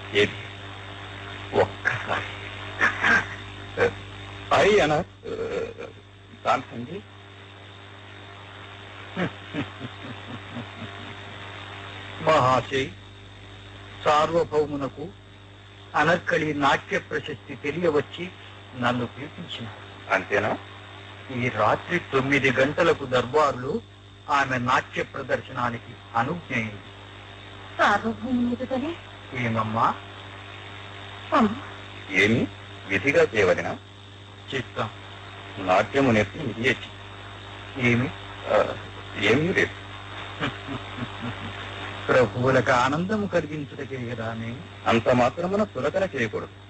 ఏది ఒక్కసారి ఐ అన కాంతండి మహాశయ్ సార్వభౌమునకు అనర్కళి నాట్య ప్రశస్తి తెలియవచ్చి నన్ను పిలిపించినారు అంతేనా ఈ రాత్రి తొమ్మిది గంటలకు దర్బారులో ఆమె నాట్య ప్రదర్శనానికి అనుజ్ఞయింది సార్వభౌముని ఎదుటనే ఏమమ్మా అమ్మ ఏమి విధిగా చేయవలన చిత్తం నాట్యము నేర్పి ఇయ్యచ్చు ఏమి ఏమీ లేదు ప్రభువులకు ఆనందము కలిగించుటకే కదా నేను అంత మాత్రమున సులకన చేయకూడదు